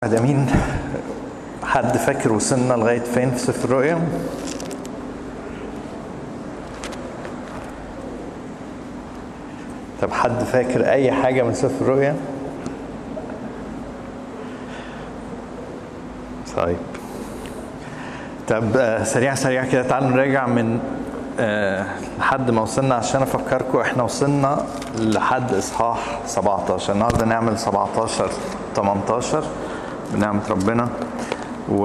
ده مين حد فاكر وصلنا لغاية فين في سفر الرؤيا؟ طب حد فاكر أي حاجة من سفر الرؤيا؟ طيب طب آه، سريع سريع كده تعالوا نراجع من آه، لحد ما وصلنا عشان افكركم احنا وصلنا لحد اصحاح 17 النهارده نعمل 17 18 بنعمة ربنا و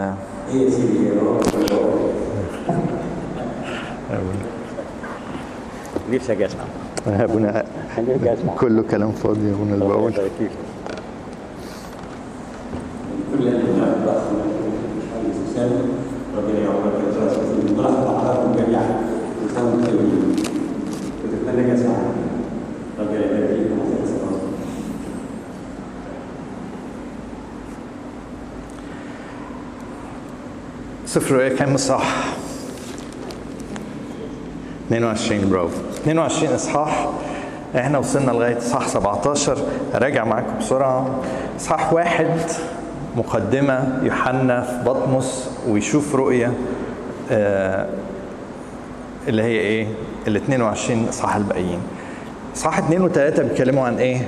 نفسي اجي اسمع يا ابونا نفسي اجي اسمع كله كلام فاضي يا ابونا اللي الله بقول يبارك فيك. كل الأخ الإنسان ربنا يعوضك من ضعف أعراضكم جميعا وكانوا متساويين وتتمنى جزاء ربنا يبارك فيكم ويحفظ صلاتكم سفر الرؤيا كام اصحاح 22 برافو 22 اصحاح احنا وصلنا لغايه اصحاح 17 راجع معاكم بسرعه اصحاح واحد مقدمه يوحنا في بطمس ويشوف رؤيه آه اللي هي ايه ال 22 اصحاح الباقيين اصحاح 2 و3 بيتكلموا عن ايه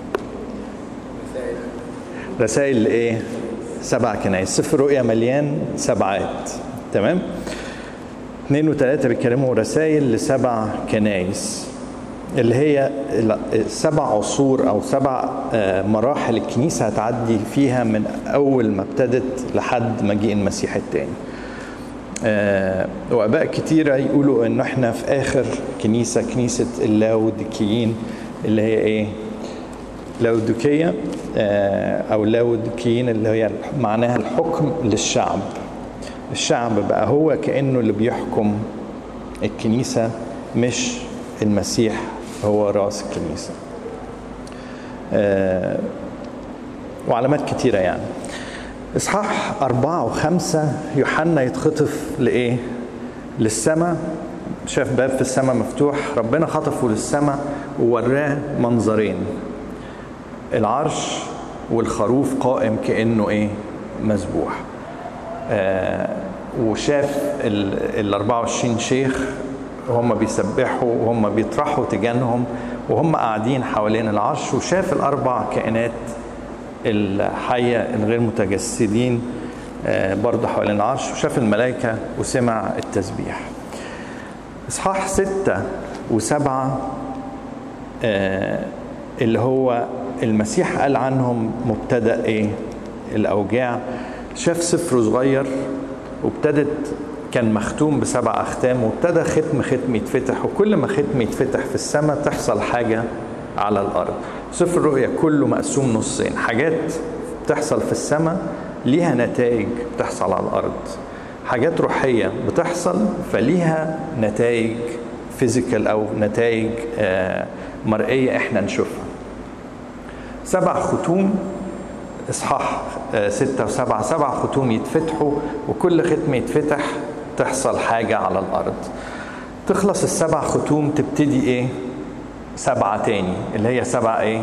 رسائل لايه سبع كنايس سفر رؤيا مليان سبعات تمام اثنين وثلاثة بيتكلموا رسائل لسبع كنايس اللي هي ال- سبع عصور او سبع آه، مراحل الكنيسه هتعدي فيها من اول ما ابتدت لحد مجيء المسيح الثاني. آه، واباء كتيره يقولوا ان احنا في اخر كنيسه كنيسه اللاوديكيين اللي هي ايه؟ لاوديكيه آه، او لاوديكيين اللي هي معناها الحكم للشعب. الشعب بقى هو كانه اللي بيحكم الكنيسه مش المسيح هو راس الكنيسه. آه، وعلامات كتيره يعني. اصحاح أربعة وخمسة يوحنا يتخطف لإيه؟ للسماء شاف باب في السماء مفتوح ربنا خطفه للسماء ووراه منظرين العرش والخروف قائم كأنه إيه؟ مذبوح آه وشاف ال ال 24 شيخ وهم بيسبحوا وهم بيطرحوا تيجانهم وهم قاعدين حوالين العرش وشاف الأربع كائنات الحية الغير متجسدين آه، برضه حوالين العرش وشاف الملائكة وسمع التسبيح إصحاح ستة وسبعة آه، اللي هو المسيح قال عنهم مبتدأ إيه الأوجاع شاف سفر صغير وابتدت كان مختوم بسبع أختام وابتدى ختم ختم يتفتح وكل ما ختم يتفتح في السماء تحصل حاجة على الأرض سفر الرؤيا كله مقسوم نصين حاجات بتحصل في السماء ليها نتائج بتحصل على الأرض حاجات روحية بتحصل فليها نتائج فيزيكال أو نتائج آه، مرئية احنا نشوفها سبع ختوم اصحاح آه، ستة وسبعة سبع ختوم يتفتحوا وكل ختم يتفتح تحصل حاجة على الأرض تخلص السبع ختوم تبتدي ايه سبعة تاني اللي هي سبع ايه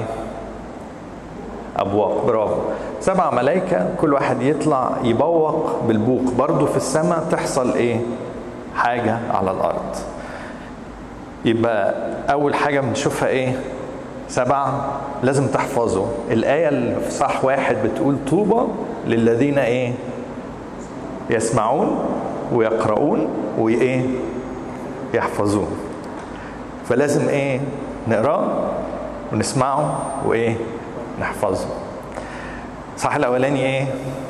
أبواق برافو سبع ملائكة كل واحد يطلع يبوق بالبوق برضو في السماء تحصل ايه حاجة على الأرض يبقى أول حاجة بنشوفها إيه؟ سبعة لازم تحفظوا الآية اللي في صح واحد بتقول طوبى للذين إيه؟ يسمعون ويقرؤون وإيه؟ يحفظون فلازم إيه؟ نقراه ونسمعه وإيه؟ نحفظه صح الأولاني إيه؟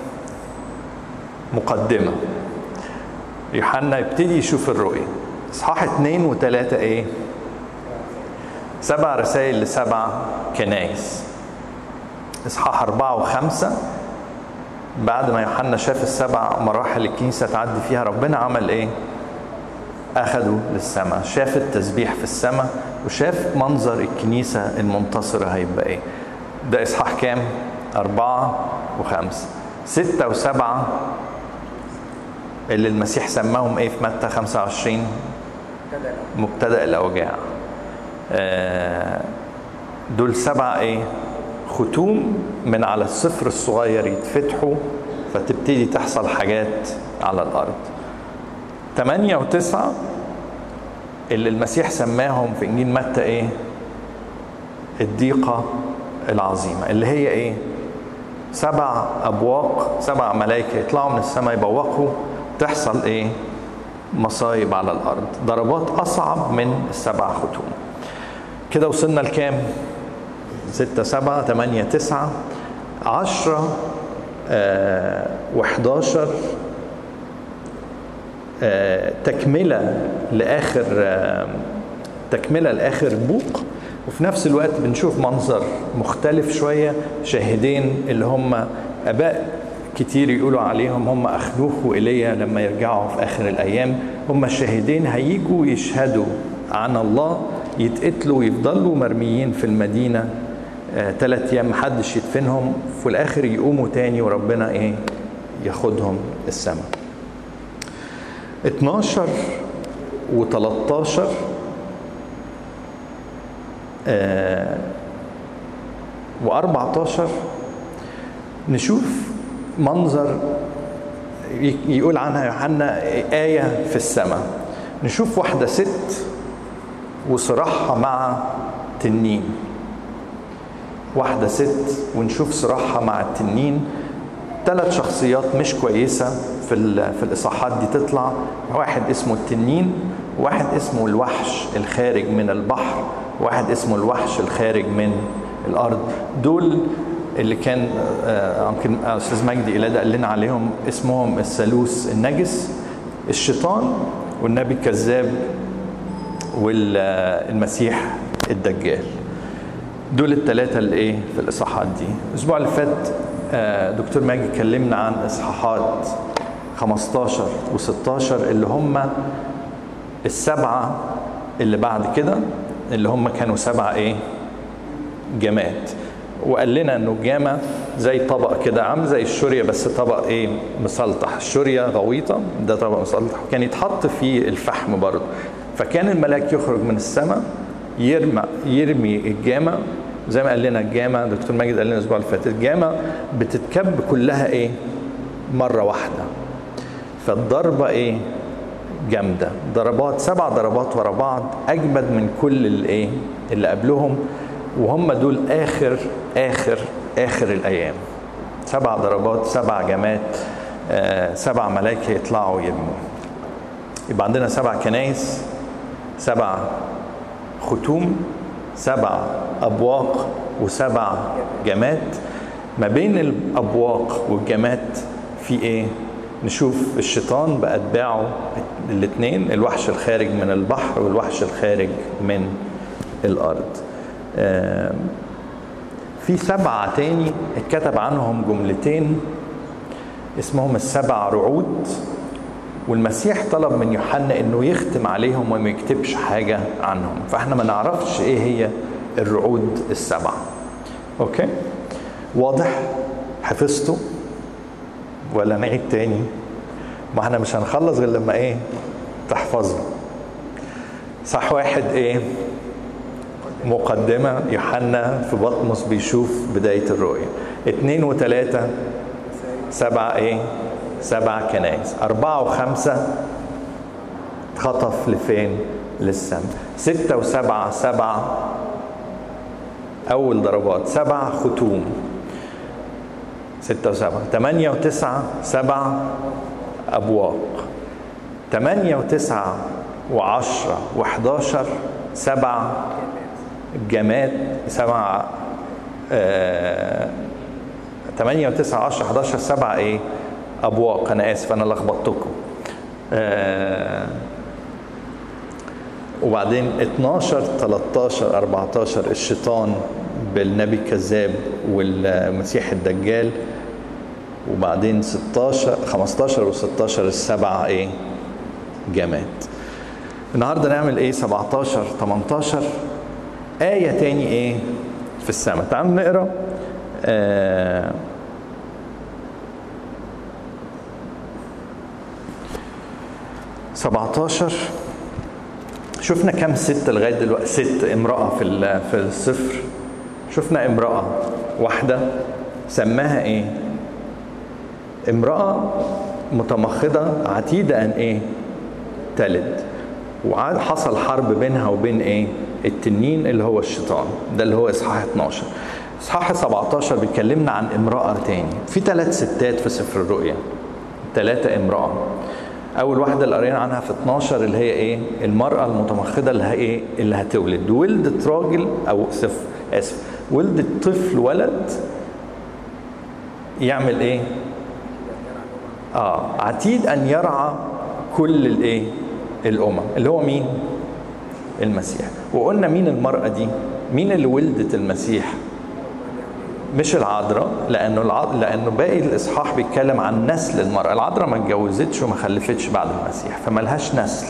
مقدمة يوحنا يبتدي يشوف الرؤية اصحاح اتنين وتلاتة ايه سبع رسائل لسبع كنايس اصحاح اربعة وخمسة بعد ما يوحنا شاف السبع مراحل الكنيسة تعدي فيها ربنا عمل ايه اخده للسماء شاف التسبيح في السماء وشاف منظر الكنيسة المنتصرة هيبقى ايه ده اصحاح كام اربعة وخمسة ستة وسبعة اللي المسيح سماهم ايه في متى 25 مبتدأ الأوجاع آه، دول سبع ايه ختوم من على الصفر الصغير يتفتحوا فتبتدي تحصل حاجات على الارض ثمانية وتسعة اللي المسيح سماهم في انجيل متى ايه الضيقة العظيمة اللي هي ايه سبع ابواق سبع ملائكة يطلعوا من السماء يبوقوا تحصل ايه مصايب على الارض ضربات اصعب من السبع ختوم كده وصلنا لكام ستة سبعة ثمانية تسعة عشرة آه وحداشر آه تكملة لآخر آه تكملة لآخر بوق وفي نفس الوقت بنشوف منظر مختلف شوية شاهدين اللي هم أباء كتير يقولوا عليهم هم أخنوخ وإيليا لما يرجعوا في آخر الأيام هم الشاهدين هيجوا يشهدوا عن الله يتقتلوا ويفضلوا مرميين في المدينة ثلاث أيام محدش يدفنهم في الآخر يقوموا تاني وربنا إيه ياخدهم السماء 12 و13 آه و14 نشوف منظر يقول عنها يوحنا آية في السماء نشوف واحدة ست وصراحها مع تنين واحدة ست ونشوف صراحها مع التنين ثلاث شخصيات مش كويسة في في الإصحاحات دي تطلع واحد اسمه التنين واحد اسمه الوحش الخارج من البحر واحد اسمه الوحش الخارج من الأرض دول اللي كان يمكن استاذ مجدي ايلاد قال لنا عليهم اسمهم الثالوث النجس الشيطان والنبي الكذاب والمسيح الدجال دول الثلاثه اللي ايه في الاصحاحات دي الاسبوع اللي فات دكتور ماجد كلمنا عن اصحاحات 15 و16 اللي هم السبعه اللي بعد كده اللي هم كانوا سبعه ايه جماد وقال لنا انه الجامع زي طبق كده عامل زي الشوريه بس طبق ايه مسلطح الشوريه غويطه ده طبق مسلطح وكان يتحط فيه الفحم برضه فكان الملاك يخرج من السماء يرمى يرمي الجامع زي ما قال لنا الجامع دكتور ماجد قال لنا الاسبوع اللي فات الجامع بتتكب كلها ايه مره واحده فالضربه ايه جامده ضربات سبع ضربات ورا بعض اجمد من كل الايه اللي قبلهم وهم دول اخر اخر اخر الايام سبع ضربات سبع جمات آه سبع ملائكه يطلعوا يرموا يبقى عندنا سبع كنايس سبع ختوم سبع ابواق وسبع جمات ما بين الابواق والجمات في ايه نشوف الشيطان باتباعه الاثنين الوحش الخارج من البحر والوحش الخارج من الارض في سبعة تاني اتكتب عنهم جملتين اسمهم السبع رعود والمسيح طلب من يوحنا انه يختم عليهم وما يكتبش حاجة عنهم فاحنا ما نعرفش ايه هي الرعود السبعة اوكي واضح حفظته ولا نعيد تاني ما احنا مش هنخلص غير لما ايه تحفظه صح واحد ايه مقدمة يوحنا في بطمس بيشوف بداية الرؤية اثنين وثلاثة سبعة ايه سبع كنائس أربعة وخمسة اتخطف لفين للسماء ستة وسبعة سبعة أول ضربات سبع ختوم ستة وسبعة ثمانية وتسعة سبع أبواق ثمانية وتسعة وعشرة وحداشر سبع جماد سبع آه 8 و9 10 11 سبعة ايه ابواق انا اسف انا لخبطتكم آه وبعدين 12 13 14 الشيطان بالنبي الكذاب والمسيح الدجال وبعدين 16 15 و16 السبعة ايه جماد النهارده نعمل ايه 17 18 آية تاني ايه في السماء تعالوا نقرا آه سبعتاشر شفنا كم ست لغايه دلوقتي ست امراه في في الصفر شفنا امراه واحدة سماها ايه امرأة متمخضة عتيدة ان ايه تلد وحصل حرب بينها وبين ايه التنين اللي هو الشيطان ده اللي هو اصحاح 12 اصحاح 17 بيكلمنا عن امرأة تاني في ثلاث ستات في سفر الرؤيا ثلاثة امرأة أول واحدة اللي قرينا عنها في 12 اللي هي إيه؟ المرأة المتمخضة اللي هي إيه؟ اللي هتولد، ولدت راجل أو سف آسف، ولدت طفل ولد يعمل إيه؟ آه عتيد أن يرعى كل الإيه؟ الأمم، اللي هو مين؟ المسيح، وقلنا مين المرأة دي؟ مين اللي ولدت المسيح؟ مش العذراء لانه الع... لانه باقي الاصحاح بيتكلم عن نسل المراه العذراء ما اتجوزتش وما خلفتش بعد المسيح فملهاش نسل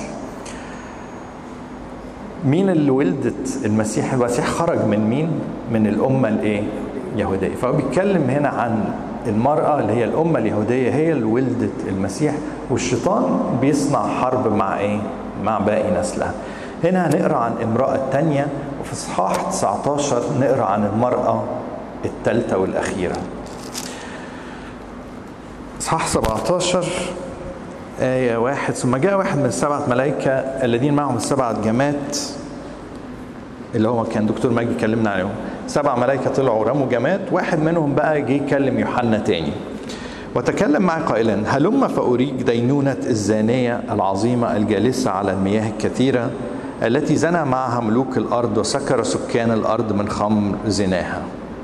مين اللي ولدت المسيح المسيح خرج من مين من الامه الايه يهوديه فهو بيتكلم هنا عن المرأة اللي هي الأمة اليهودية هي اللي ولدت المسيح والشيطان بيصنع حرب مع إيه؟ مع باقي نسلها. هنا هنقرأ عن امرأة تانية وفي إصحاح 19 نقرأ عن المرأة الثالثة والأخيرة إصحاح 17 آية واحد ثم جاء واحد من السبعة ملائكة الذين معهم السبعة جمات اللي هو كان دكتور مجدي كلمنا عليهم سبع ملائكة طلعوا رموا جمات واحد منهم بقى جه يكلم يوحنا تاني وتكلم معي قائلا هلم فأريك دينونة الزانية العظيمة الجالسة على المياه الكثيرة التي زنى معها ملوك الأرض وسكر سكان الأرض من خمر زناها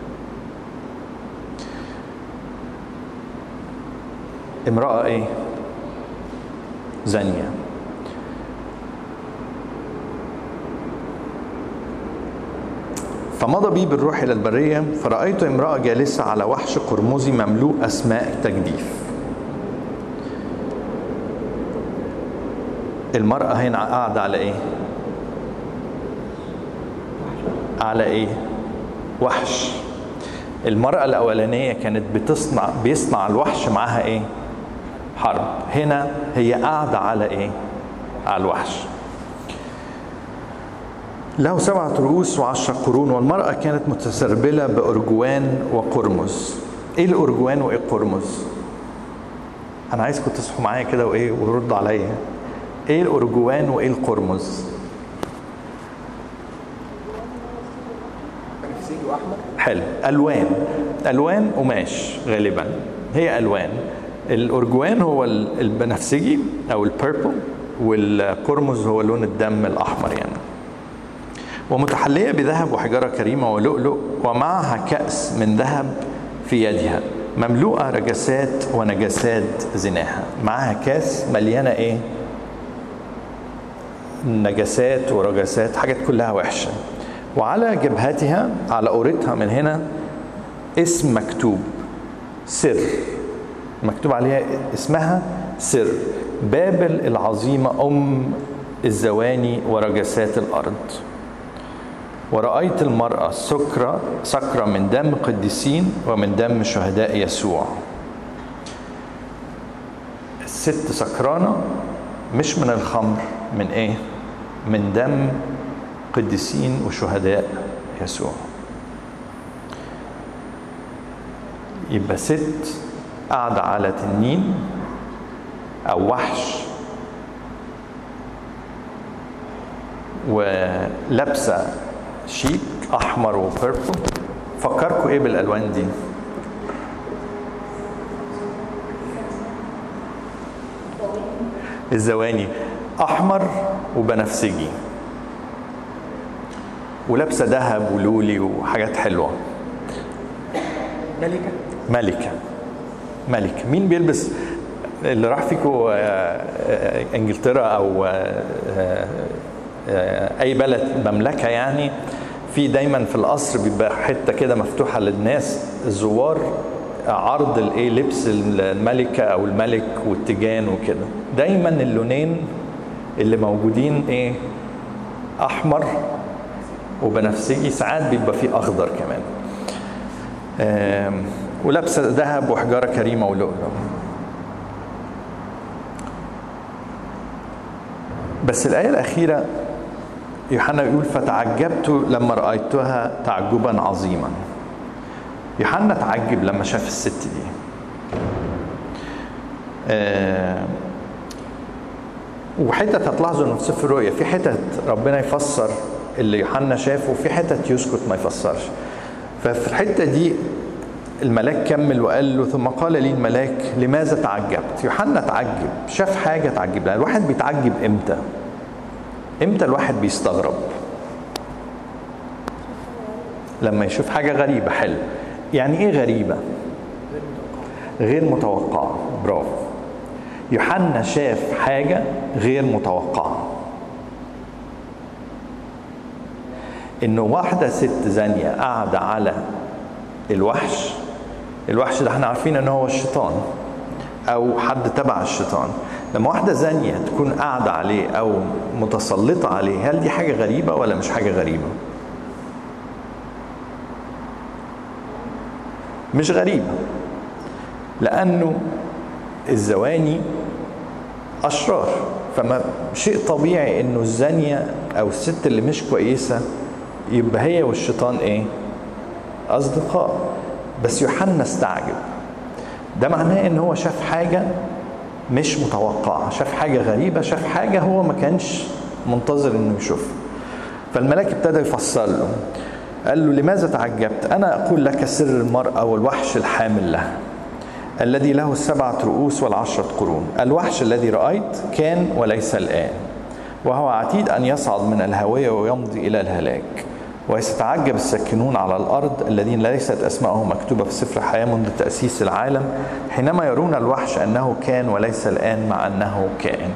امرأة ايه؟ زانية فمضى بي بالروح إلى البرية فرأيت امرأة جالسة على وحش قرمزي مملوء أسماء تجديف المرأة هنا قاعدة على إيه؟ على إيه؟ وحش المرأة الأولانية كانت بتصنع بيصنع الوحش معاها إيه؟ حرب هنا هي قاعدة على إيه؟ على الوحش له سبعة رؤوس وعشرة قرون والمرأة كانت متسربلة بأرجوان وقرمز إيه الأرجوان وإيه القرمز؟ أنا عايزكم تصحوا معايا كده وإيه وردوا عليا إيه الأرجوان وإيه القرمز؟ حلو ألوان ألوان قماش غالبا هي ألوان الأرجوان هو البنفسجي أو البيربل والقرمز هو لون الدم الأحمر يعني ومتحلية بذهب وحجارة كريمة ولؤلؤ ومعها كأس من ذهب في يدها مملوءة رجسات ونجسات زناها معها كاس مليانة ايه نجسات ورجسات حاجات كلها وحشة وعلى جبهتها على قورتها من هنا اسم مكتوب سر مكتوب عليها اسمها سر بابل العظيمة أم الزواني ورجسات الأرض ورأيت المرأة سكرة سكرة من دم قديسين ومن دم شهداء يسوع الست سكرانة مش من الخمر من ايه من دم قديسين وشهداء يسوع يبقى ست قاعدة على تنين أو وحش ولابسة شيك أحمر وبيربل فكركم إيه بالألوان دي؟ الزواني أحمر وبنفسجي ولابسة ذهب ولولي وحاجات حلوة ملكة ملكة ملكة مين بيلبس اللي راح فيكم انجلترا او اي بلد مملكه يعني في دايما في القصر بيبقى حته كده مفتوحه للناس الزوار عرض الايه لبس الملكه او الملك والتيجان وكده دايما اللونين اللي موجودين ايه احمر وبنفسجي ساعات بيبقى فيه اخضر كمان ولابسه ذهب وحجاره كريمه ولؤلؤ بس الآية الأخيرة يوحنا يقول فتعجبت لما رأيتها تعجبا عظيما يوحنا اتعجب لما شاف الست دي آه وحتت هتلاحظوا انه في سفر الرؤيا في حتت ربنا يفسر اللي يوحنا شافه وفي حتت يسكت ما يفسرش ففي الحته دي الملاك كمل وقال له ثم قال لي الملاك لماذا تعجبت؟ يوحنا تعجب شاف حاجه تعجب لها الواحد بيتعجب امتى؟ امتى الواحد بيستغرب؟ لما يشوف حاجه غريبه حلو يعني ايه غريبه؟ غير متوقعه برافو يوحنا شاف حاجه غير متوقعه انه واحده ست زانيه قاعده على الوحش الوحش ده احنا عارفين ان هو الشيطان او حد تبع الشيطان لما واحده زانيه تكون قاعده عليه او متسلطه عليه هل دي حاجه غريبه ولا مش حاجه غريبه مش غريبه لانه الزواني اشرار فما شيء طبيعي انه الزانيه او الست اللي مش كويسه يبقى هي والشيطان ايه اصدقاء بس يوحنا استعجب ده معناه ان هو شاف حاجه مش متوقعه شاف حاجه غريبه شاف حاجه هو ما كانش منتظر انه يشوفها فالملاك ابتدى يفسر له قال له لماذا تعجبت انا اقول لك سر المراه والوحش الحامل لها الذي له السبعة رؤوس والعشرة قرون الوحش الذي رأيت كان وليس الآن وهو عتيد أن يصعد من الهوية ويمضي إلى الهلاك ويتعجب الساكنون على الأرض الذين ليست أسماءهم مكتوبة في سفر الحياة منذ تأسيس العالم حينما يرون الوحش أنه كان وليس الآن مع أنه كائن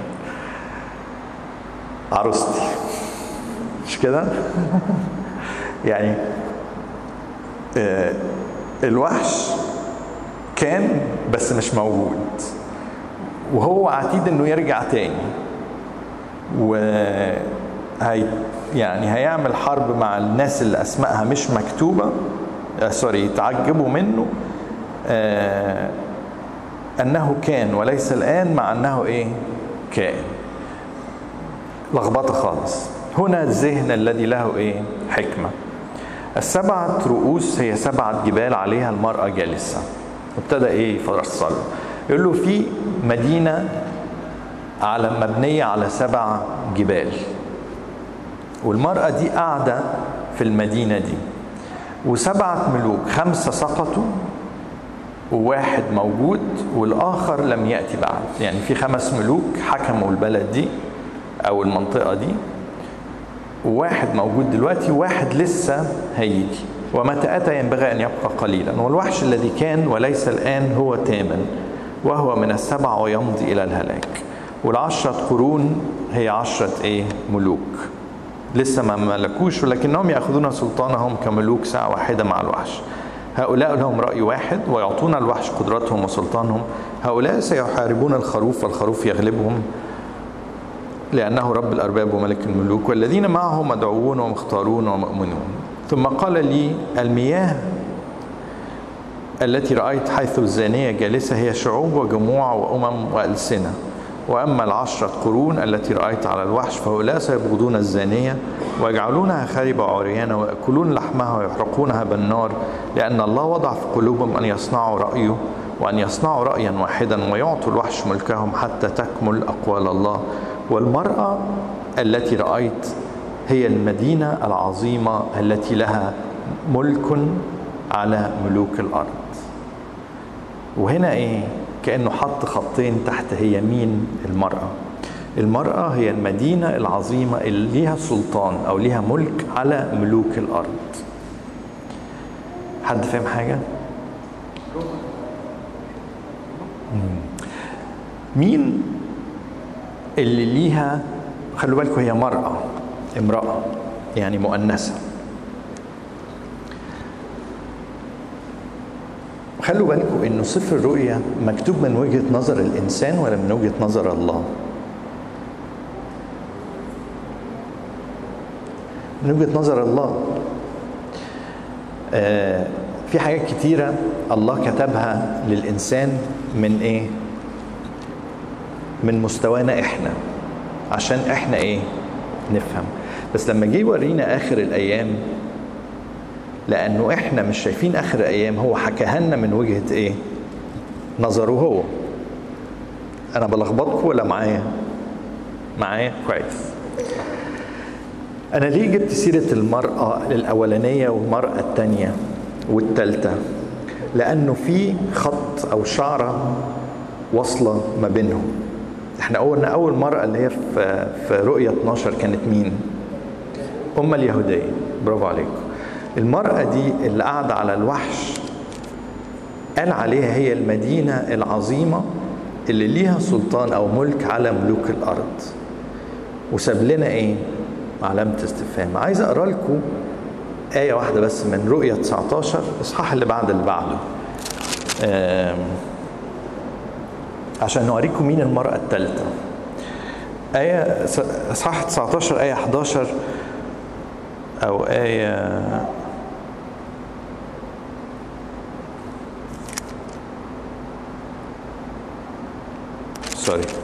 عروستي مش كده؟ يعني آه الوحش كان بس مش موجود وهو عتيد انه يرجع تاني و هي يعني هيعمل حرب مع الناس اللي اسمائها مش مكتوبه آه سوري يتعجبوا منه آه انه كان وليس الان مع انه ايه كائن لخبطه خالص هنا الذهن الذي له ايه حكمه السبعه رؤوس هي سبعه جبال عليها المراه جالسه ابتدى ايه يفصل يقول له في مدينه على مبنيه على سبع جبال والمراه دي قاعده في المدينه دي وسبعه ملوك خمسه سقطوا وواحد موجود والاخر لم ياتي بعد يعني في خمس ملوك حكموا البلد دي او المنطقه دي وواحد موجود دلوقتي وواحد لسه هيجي ومتى أتى ينبغي أن يبقى قليلا والوحش الذي كان وليس الآن هو تامن وهو من السبع ويمضي إلى الهلاك والعشرة قرون هي عشرة إيه ملوك لسه ما ملكوش ولكنهم يأخذون سلطانهم كملوك ساعة واحدة مع الوحش هؤلاء لهم رأي واحد ويعطون الوحش قدرتهم وسلطانهم هؤلاء سيحاربون الخروف والخروف يغلبهم لأنه رب الأرباب وملك الملوك والذين معه مدعوون ومختارون ومؤمنون ثم قال لي المياه التي رأيت حيث الزانية جالسة هي شعوب وجموع وأمم وألسنة وأما العشرة قرون التي رأيت على الوحش فهؤلاء سيبغضون الزانية ويجعلونها خاربة وعريانة ويأكلون لحمها ويحرقونها بالنار لأن الله وضع في قلوبهم أن يصنعوا رأيه وأن يصنعوا رأيا واحدا ويعطوا الوحش ملكهم حتى تكمل أقوال الله والمرأة التي رأيت هي المدينة العظيمة التي لها ملك على ملوك الأرض وهنا إيه كأنه حط خطين تحت هي مين المرأة المرأة هي المدينة العظيمة اللي ليها سلطان أو ليها ملك على ملوك الأرض حد فاهم حاجة؟ مين اللي ليها خلوا بالكم هي مرأة امرأة يعني مؤنثة خلوا بالكم انه سفر الرؤيا مكتوب من وجهة نظر الانسان ولا من وجهة نظر الله من وجهة نظر الله آه في حاجات كتيرة الله كتبها للإنسان من إيه؟ من مستوانا إحنا عشان إحنا إيه؟ نفهم بس لما جه يورينا آخر الأيام لانه احنا مش شايفين اخر ايام هو حكاها لنا من وجهه ايه نظره هو انا بلخبطكم ولا معايا معايا كويس انا ليه جبت سيره المراه الاولانيه والمراه الثانيه والثالثه لانه في خط او شعره واصله ما بينهم احنا قلنا اول مرأة اللي هي في في رؤية 12 كانت مين؟ أم اليهودية برافو عليكم المرأة دي اللي قاعدة على الوحش قال عليها هي المدينة العظيمة اللي ليها سلطان أو ملك على ملوك الأرض وساب لنا إيه؟ علامة استفهام عايز أقرأ لكم آية واحدة بس من رؤية 19 إصحاح اللي بعد اللي بعده آم عشان نوريكم مين المرأة الثالثة آية إصحاح 19 آية 11 أو آية سوري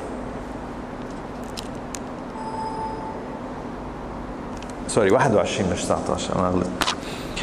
سوري 21 مش 19 أنا غلطت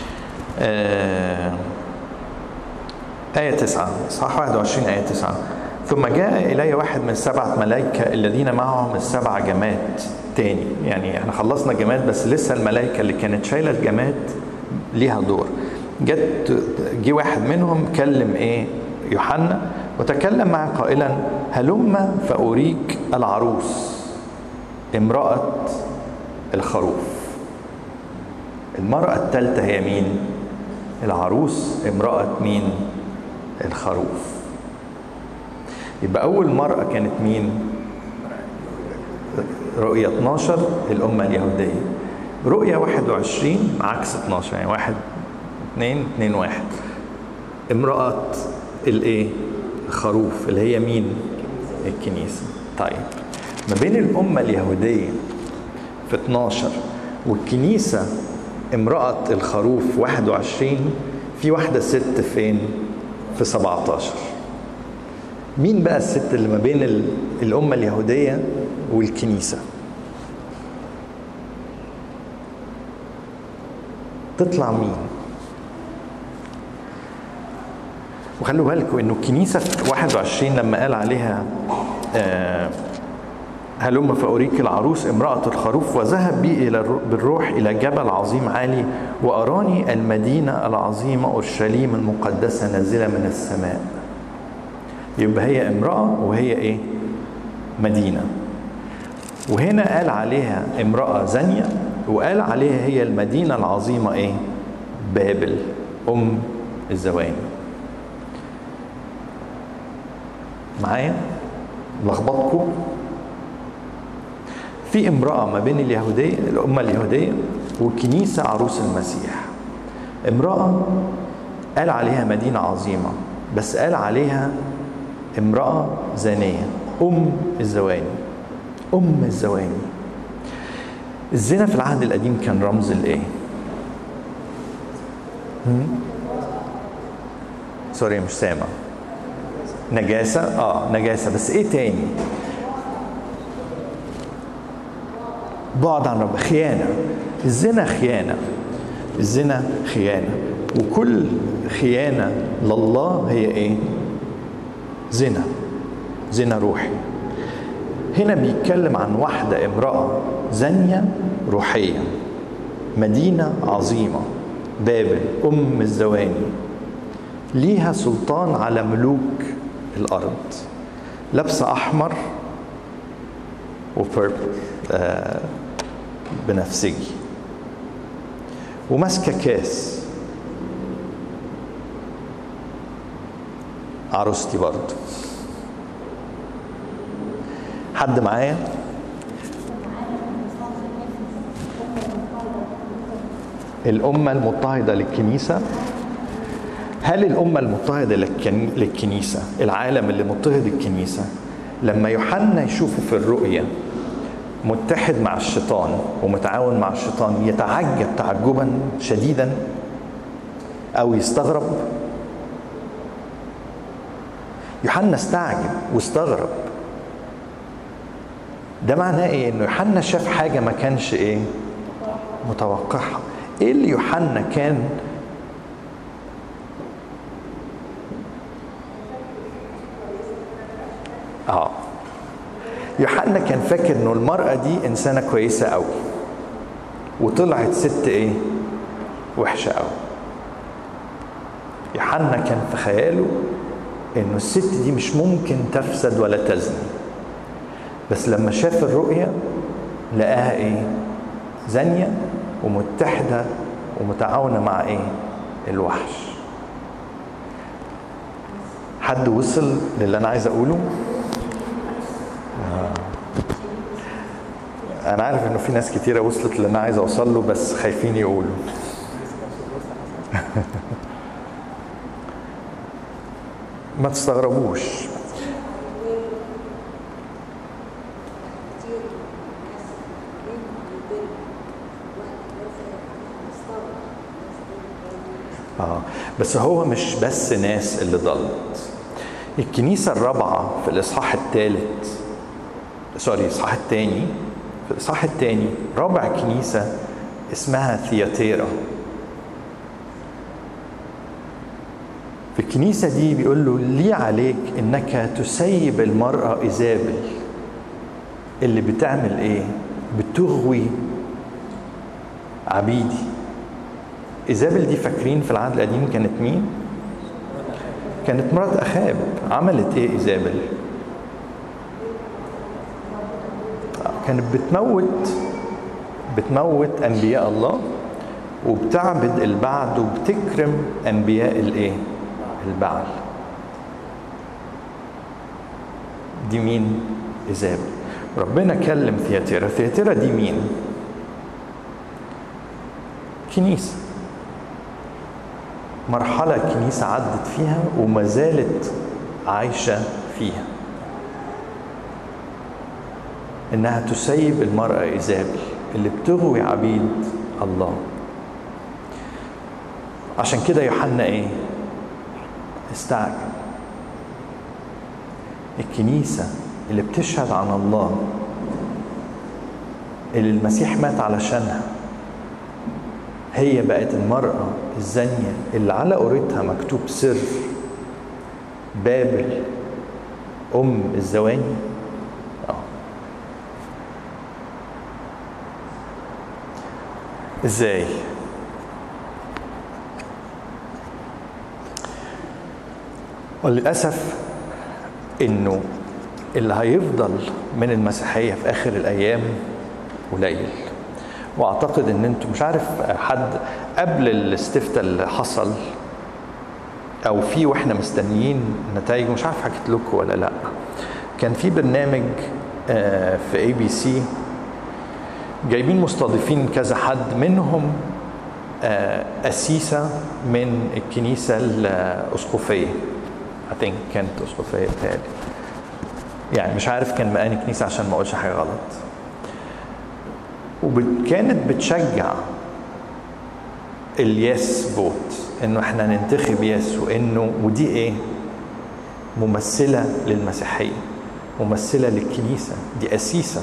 آه آية 9 إصحاح 21 آية 9 ثم جاء إلي واحد من سبعة ملائكة الذين معهم السبع جماد تاني يعني احنا خلصنا جماد بس لسه الملائكة اللي كانت شايلة الجماد ليها دور جت جه واحد منهم كلم ايه يوحنا وتكلم معه قائلا هلم فأريك العروس امرأة الخروف المرأة الثالثة هي مين؟ العروس امرأة مين؟ الخروف يبقى أول مرأة كانت مين؟ رؤية 12 الأمة اليهودية رؤية 21 عكس 12 يعني واحد اثنين اثنين واحد امرأة الايه؟ الخروف اللي هي مين؟ الكنيسة طيب ما بين الأمة اليهودية في 12 والكنيسة امرأة الخروف 21 في واحدة ست فين؟ في 17 مين بقى الست اللي ما بين الأمة اليهودية والكنيسة تطلع مين وخلوا بالكم انه الكنيسة في 21 لما قال عليها آه هلم فأريك العروس امرأة الخروف وذهب بي إلى بالروح إلى جبل عظيم عالي وأراني المدينة العظيمة أورشليم المقدسة نازلة من السماء يبقى هي امرأة وهي إيه؟ مدينة وهنا قال عليها امرأة زانية وقال عليها هي المدينة العظيمة إيه؟ بابل أم الزواني معايا؟ لخبطكم في امرأة ما بين اليهودية الأمة اليهودية والكنيسة عروس المسيح امرأة قال عليها مدينة عظيمة بس قال عليها امرأة زانية أم الزواني أم الزواني الزنا في العهد القديم كان رمز الإيه؟ سوري مش سامع نجاسة اه نجاسة بس ايه تاني بعد عن رب خيانة الزنا خيانة الزنا خيانة وكل خيانة لله هي ايه زنا زنا روحي هنا بيتكلم عن واحدة امرأة زانية روحية مدينة عظيمة بابل أم الزواني ليها سلطان على ملوك الأرض لابسة أحمر وبيربل آه بنفسجي وماسكة كاس عروستي برضه حد معايا الأمة المضطهدة للكنيسة هل الأمة المضطهدة للكنيسة العالم اللي مضطهد الكنيسة لما يوحنا يشوفه في الرؤية متحد مع الشيطان ومتعاون مع الشيطان يتعجب تعجبا شديدا أو يستغرب يوحنا استعجب واستغرب ده معناه ايه انه يوحنا شاف حاجه ما كانش ايه متوقعها ايه اللي يوحنا كان اه يوحنا كان فاكر انه المرأة دي انسانة كويسة قوي وطلعت ست ايه وحشة قوي يوحنا كان في خياله انه الست دي مش ممكن تفسد ولا تزني بس لما شاف الرؤية لقاها ايه زانية ومتحدة ومتعاونة مع ايه الوحش حد وصل للي انا عايز اقوله آه. انا عارف انه في ناس كتيره وصلت للي انا عايز اوصل له بس خايفين يقولوا ما تستغربوش اه بس هو مش بس ناس اللي ضلت الكنيسة الرابعة في الإصحاح الثالث سوري الإصحاح الثاني في الإصحاح الثاني رابع كنيسة اسمها ثياتيرا في الكنيسة دي بيقول له لي عليك إنك تسيب المرأة إيزابل اللي بتعمل إيه؟ بتغوي عبيدي إيزابل دي فاكرين في العهد القديم كانت مين؟ كانت مرات أخاب عملت إيه إيزابل؟ كانت بتموت بتموت أنبياء الله وبتعبد البعل وبتكرم أنبياء الإيه؟ البعل دي مين؟ إيزابل ربنا كلم ثياتيرا ثياتيرا دي مين؟ كنيسه مرحلة الكنيسة عدت فيها وما زالت عايشة فيها إنها تسيب المرأة إيزابل اللي بتغوي عبيد الله عشان كده يوحنا إيه؟ استعجب الكنيسة اللي بتشهد عن الله اللي المسيح مات علشانها هي بقت المرأة الزانية اللي على قورتها مكتوب سر بابل أم الزواني آه. ازاي وللأسف إنه اللي هيفضل من المسيحية في آخر الأيام قليل واعتقد ان انتم مش عارف حد قبل الاستفتاء اللي حصل او في واحنا مستنيين نتائج مش عارف حكيت لكم ولا لا كان في برنامج في اي بي سي جايبين مستضيفين كذا حد منهم قسيسة من الكنيسة الأسقفية I think كانت أسقفية بتهيألي يعني مش عارف كان مقاني كنيسة عشان ما أقولش حاجة غلط وكانت بتشجع اليس فوت انه احنا ننتخب يس وانه ودي ايه ممثله للمسيحيه ممثله للكنيسه دي قسيسه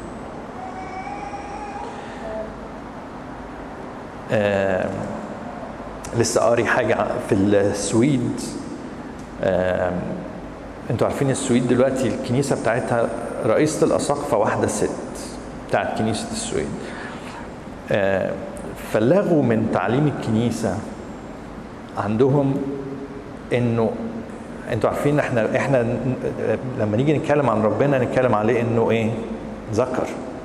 آه لسه قاري حاجه في السويد آه انتوا عارفين السويد دلوقتي الكنيسه بتاعتها رئيسه الاساقفه واحده ست بتاعت كنيسة السويد آه فلغوا من تعليم الكنيسة عندهم انه انتوا عارفين احنا احنا لما نيجي نتكلم عن ربنا نتكلم عليه انه ايه ذكر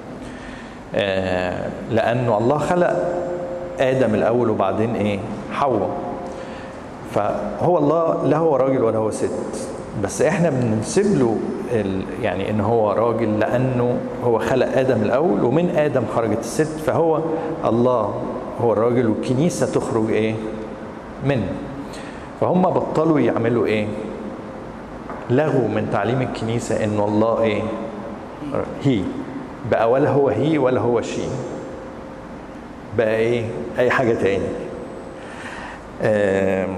آه لانه الله خلق ادم الاول وبعدين ايه حواء فهو الله لا هو راجل ولا هو ست بس احنا بننسب له يعني ان هو راجل لانه هو خلق ادم الاول ومن ادم خرجت الست فهو الله هو الراجل والكنيسه تخرج ايه منه فهم بطلوا يعملوا ايه لغوا من تعليم الكنيسه انه الله ايه هي بقى ولا هو هي ولا هو شي بقى ايه اي حاجه تاني آه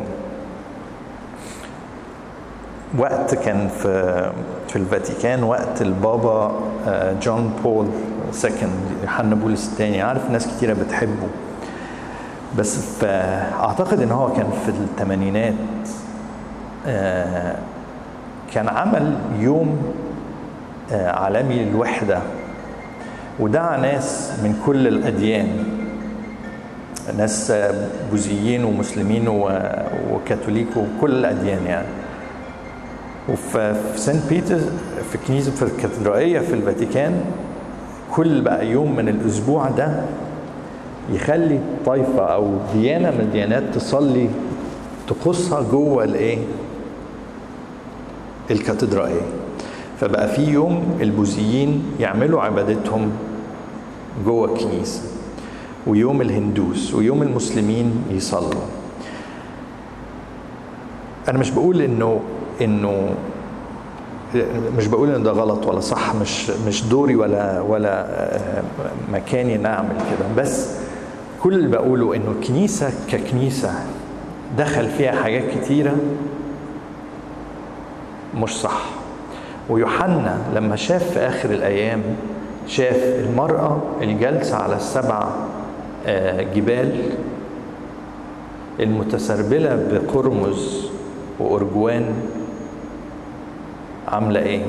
وقت كان في في الفاتيكان وقت البابا جون بول سكند يوحنا بولس الثاني عارف ناس كتيره بتحبه بس اعتقد ان هو كان في الثمانينات كان عمل يوم آه، عالمي للوحدة ودعا ناس من كل الأديان ناس آه، بوذيين ومسلمين و- وكاثوليك وكل الأديان يعني وفي في سانت بيتر في كنيسة في الكاتدرائية في الفاتيكان كل بقى يوم من الأسبوع ده يخلي طائفة أو ديانة من الديانات تصلي طقوسها جوه الإيه؟ الكاتدرائية فبقى في يوم البوذيين يعملوا عبادتهم جوه الكنيسة ويوم الهندوس ويوم المسلمين يصلوا انا مش بقول انه انه مش بقول ان ده غلط ولا صح مش مش دوري ولا ولا آه، مكاني ان اعمل كده بس كل اللي بقوله انه الكنيسه ككنيسه دخل فيها حاجات كتيره مش صح ويوحنا لما شاف في اخر الايام شاف المراه الجالسه على السبع آه، جبال المتسربله بقرمز وارجوان عامله ايه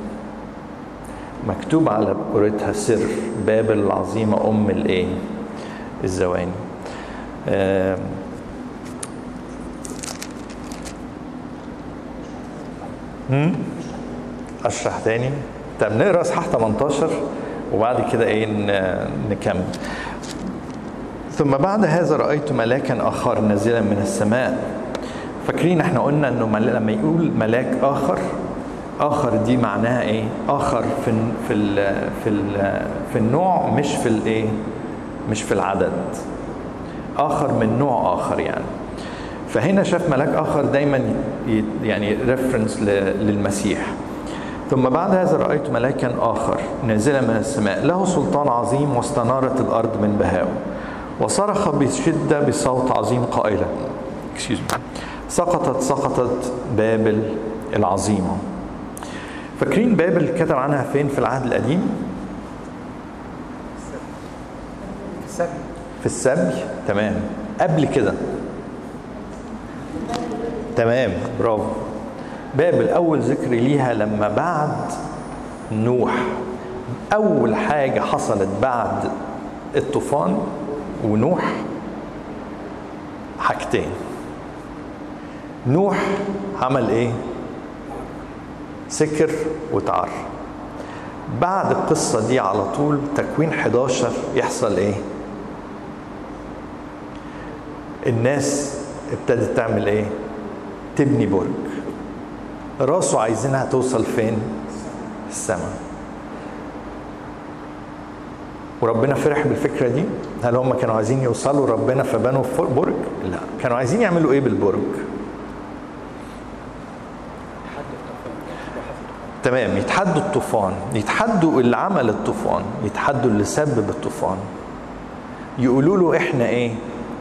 مكتوب على بقرتها سر بابل العظيمه ام الايه الزواني آم، هم؟ اشرح تاني طب نقرا اصحاح 18 وبعد كده ايه ن- نكمل ثم بعد هذا رايت ملاكا اخر نازلا من السماء فاكرين احنا قلنا انه مل- لما يقول ملاك اخر اخر دي معناها ايه اخر في ال- في ال في ال في النوع مش في الايه مش في العدد اخر من نوع اخر يعني فهنا شاف ملاك اخر دايما ي- يعني ريفرنس للمسيح ثم بعد هذا رايت ملاكا اخر نازلا من السماء له سلطان عظيم واستنارت الارض من بهائه وصرخ بشده بصوت عظيم قائلا excuse me سقطت سقطت بابل العظيمه فاكرين بابل كتب عنها فين في العهد القديم في السبي تمام قبل كده تمام برافو بابل اول ذكر ليها لما بعد نوح اول حاجه حصلت بعد الطوفان ونوح حاجتين نوح عمل ايه سكر وتعر بعد القصة دي على طول تكوين 11 يحصل ايه الناس ابتدت تعمل ايه تبني برج راسه عايزينها توصل فين السماء وربنا فرح بالفكرة دي هل هم كانوا عايزين يوصلوا ربنا فبنوا فر- برج لا كانوا عايزين يعملوا ايه بالبرج تمام يتحدوا الطوفان يتحدوا اللي عمل الطوفان يتحدوا اللي سبب الطوفان يقولوا له احنا ايه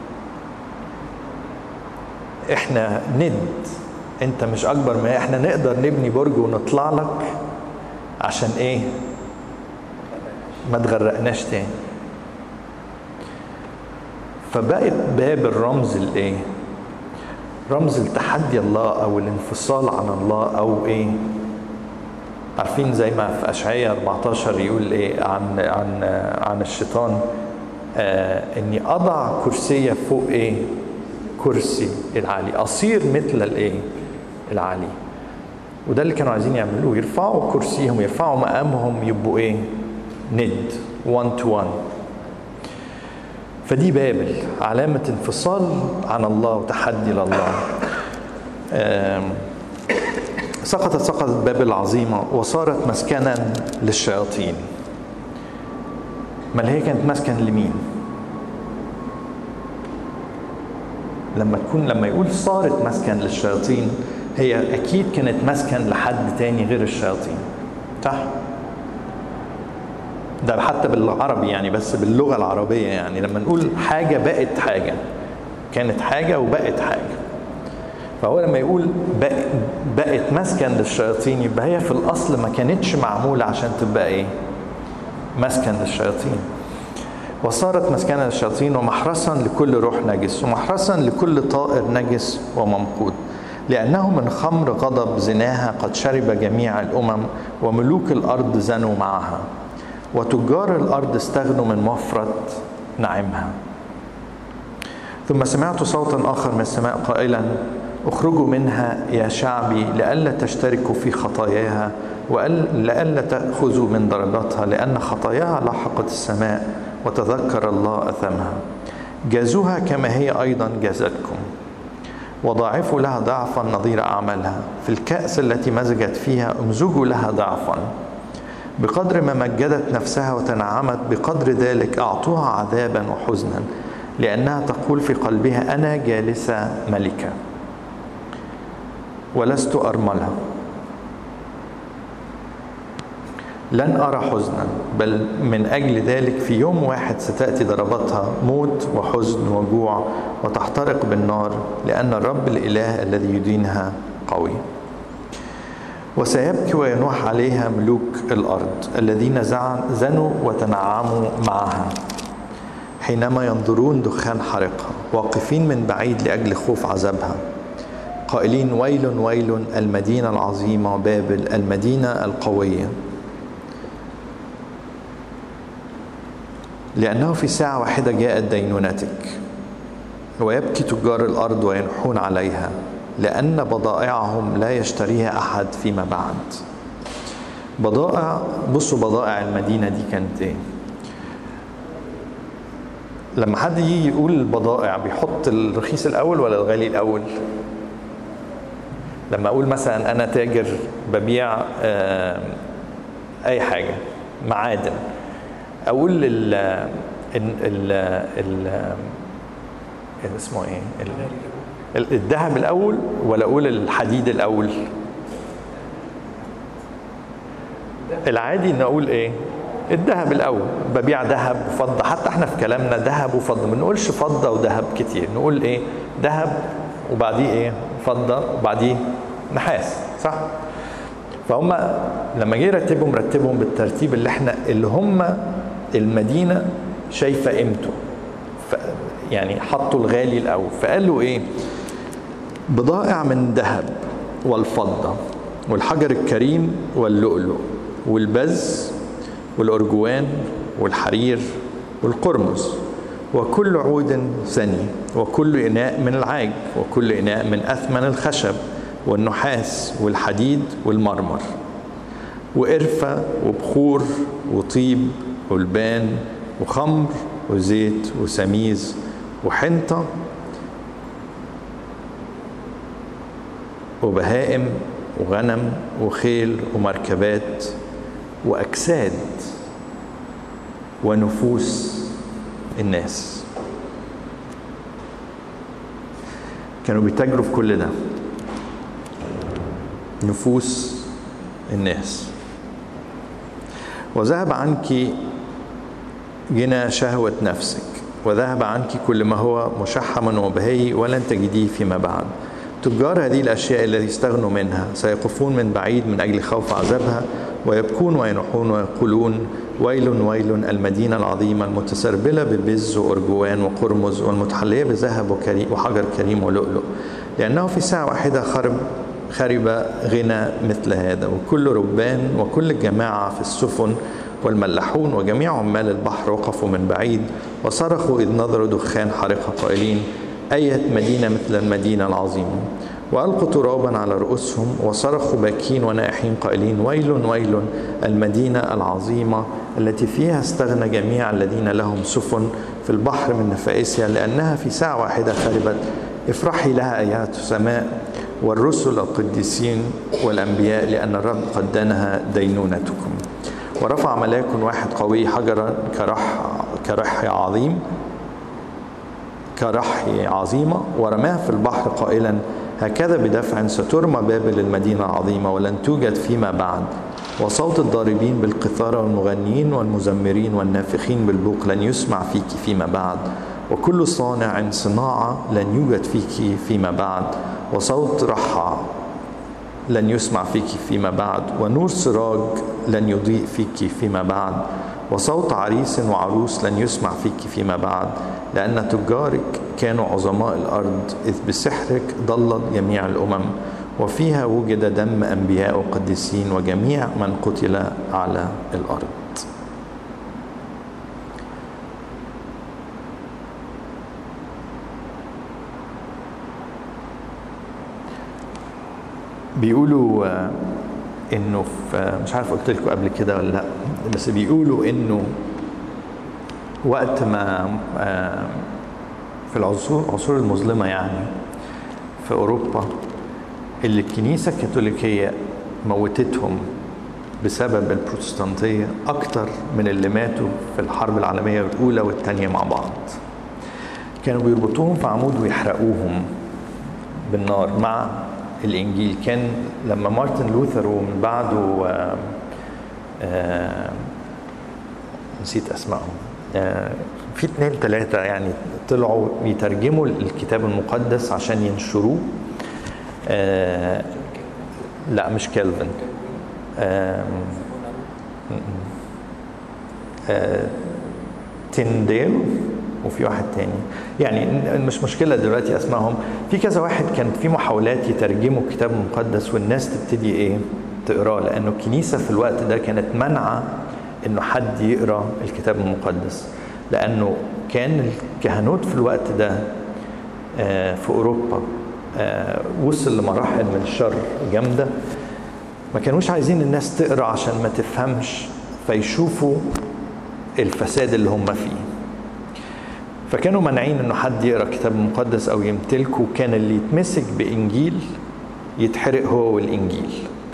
احنا ند انت مش اكبر ما احنا نقدر نبني برج ونطلع لك عشان ايه ما تغرقناش تاني فبقت باب الرمز الايه رمز التحدي الله او الانفصال عن الله او ايه عارفين زي ما في اشعياء 14 يقول ايه عن عن عن الشيطان آه اني اضع كرسي فوق ايه كرسي العالي اصير مثل الايه العالي وده اللي كانوا عايزين يعملوه يرفعوا كرسيهم يرفعوا مقامهم يبقوا ايه ند 1 تو 1 فدي بابل علامة انفصال عن الله وتحدي لله آم، سقطت سقطت بابل العظيمة وصارت مسكنا للشياطين ما هي كانت مسكن لمين لما تكون لما يقول صارت مسكن للشياطين هي اكيد كانت مسكن لحد تاني غير الشياطين صح ده حتى بالعربي يعني بس باللغه العربيه يعني لما نقول حاجه بقت حاجه كانت حاجه وبقت حاجه فهو لما يقول بق- بقت مسكن للشياطين يبقى هي في الاصل ما كانتش معموله عشان تبقى ايه مسكن للشياطين وصارت مسكنا للشياطين ومحرسا لكل روح نجس ومحرسا لكل طائر نجس وممقوت لأنه من خمر غضب زناها قد شرب جميع الأمم وملوك الأرض زنوا معها وتجار الأرض استغنوا من مفرط نعمها ثم سمعت صوتا آخر من السماء قائلا اخرجوا منها يا شعبي لئلا تشتركوا في خطاياها ولئلا تأخذوا من درجاتها لأن خطاياها لحقت السماء وتذكر الله أثمها جازوها كما هي أيضا جازتكم وضاعفوا لها ضعفا نظير أعمالها في الكأس التي مزجت فيها امزجوا لها ضعفا بقدر ما مجدت نفسها وتنعمت بقدر ذلك أعطوها عذابا وحزنا لأنها تقول في قلبها أنا جالسة ملكة ولست أرملها لن أرى حزنا بل من أجل ذلك في يوم واحد ستأتي ضربتها موت وحزن وجوع وتحترق بالنار لأن الرب الإله الذي يدينها قوي وسيبكي وينوح عليها ملوك الأرض الذين زنوا وتنعموا معها حينما ينظرون دخان حرقها واقفين من بعيد لأجل خوف عذابها قائلين ويل ويل المدينة العظيمة بابل المدينة القوية لأنه في ساعة واحدة جاءت دينونتك ويبكي تجار الأرض وينحون عليها لأن بضائعهم لا يشتريها أحد فيما بعد بضائع بصوا بضائع المدينة دي كانت إيه لما حد يجي يقول البضائع بيحط الرخيص الأول ولا الغالي الأول لما أقول مثلا أنا تاجر ببيع أي حاجة معادن اقول ال ال ال ال اسمه ايه الذهب الاول ولا اقول الحديد الاول العادي ان اقول ايه الذهب الاول ببيع ذهب وفضه حتى احنا في كلامنا ذهب وفضه ما نقولش فضه وذهب كتير نقول ايه ذهب وبعديه ايه فضه وبعديه نحاس صح فهم لما جه يرتبهم رتبهم بالترتيب اللي احنا اللي هم المدينه شايفه قيمته يعني حطوا الغالي الاول فقالوا ايه بضائع من ذهب والفضه والحجر الكريم واللؤلؤ والبز والارجوان والحرير والقرمز وكل عود ثني وكل اناء من العاج وكل اناء من اثمن الخشب والنحاس والحديد والمرمر وقرفة وبخور وطيب ولبان وخمر وزيت وسميز وحنطة وبهائم وغنم وخيل ومركبات وأجساد ونفوس الناس كانوا بيتاجروا في كل ده نفوس الناس وذهب عنك جنى شهوة نفسك وذهب عنك كل ما هو مشحم وبهي ولن تجديه فيما بعد تجار هذه الأشياء التي استغنوا منها سيقفون من بعيد من أجل خوف عذابها ويبكون وينحون ويقولون ويل ويل المدينة العظيمة المتسربلة ببز وأرجوان وقرمز والمتحلية بذهب وكريم وحجر كريم ولؤلؤ لأنه في ساعة واحدة خرب خرب غنى مثل هذا وكل ربان وكل الجماعة في السفن والملاحون وجميع عمال البحر وقفوا من بعيد وصرخوا إذ نظروا دخان حرقة قائلين أية مدينة مثل المدينة العظيمة وألقوا ترابا على رؤوسهم وصرخوا باكين ونائحين قائلين ويل ويل المدينة العظيمة التي فيها استغنى جميع الذين لهم سفن في البحر من نفائسها لأنها في ساعة واحدة خربت افرحي لها أيات السماء والرسل القديسين والأنبياء لأن الرب قد دانها دينونتكم ورفع ملاك واحد قوي حجرا كرح كرح عظيم كرحي عظيمة ورماها في البحر قائلا هكذا بدفع سترمى بابل المدينة العظيمة ولن توجد فيما بعد وصوت الضاربين بالقيثارة والمغنيين والمزمرين والنافخين بالبوق لن يسمع فيك فيما بعد وكل صانع صناعة لن يوجد فيك فيما بعد وصوت رحى لن يسمع فيك فيما بعد ونور سراج لن يضيء فيك فيما بعد وصوت عريس وعروس لن يسمع فيك فيما بعد لأن تجارك كانوا عظماء الأرض إذ بسحرك ضلت جميع الأمم وفيها وجد دم أنبياء وقديسين وجميع من قتل على الأرض بيقولوا آه، انه في مش عارف قلت لكم قبل كده ولا لا بس بيقولوا انه وقت ما آه، في العصور العصور المظلمه يعني في اوروبا اللي الكنيسه الكاثوليكيه موتتهم بسبب البروتستانتيه اكتر من اللي ماتوا في الحرب العالميه الاولى والثانيه مع بعض كانوا بيربطوهم في عمود ويحرقوهم بالنار مع الانجيل كان لما مارتن لوثر ومن بعده آه، آه، نسيت اسمائهم آه، في اثنين ثلاثة يعني طلعوا يترجموا الكتاب المقدس عشان ينشروه آه، لا مش كالفن آم، آه، تينديل وفي واحد تاني يعني مش مشكله دلوقتي اسمائهم في كذا واحد كان في محاولات يترجموا الكتاب المقدس والناس تبتدي ايه تقراه لانه الكنيسه في الوقت ده كانت منعه انه حد يقرا الكتاب المقدس لانه كان الكهنوت في الوقت ده آه، في اوروبا آه، وصل لمراحل من الشر جامده ما كانوش عايزين الناس تقرا عشان ما تفهمش فيشوفوا الفساد اللي هم فيه فكانوا مانعين انه حد يقرا الكتاب المقدس او يمتلكه كان اللي يتمسك بانجيل يتحرق هو والانجيل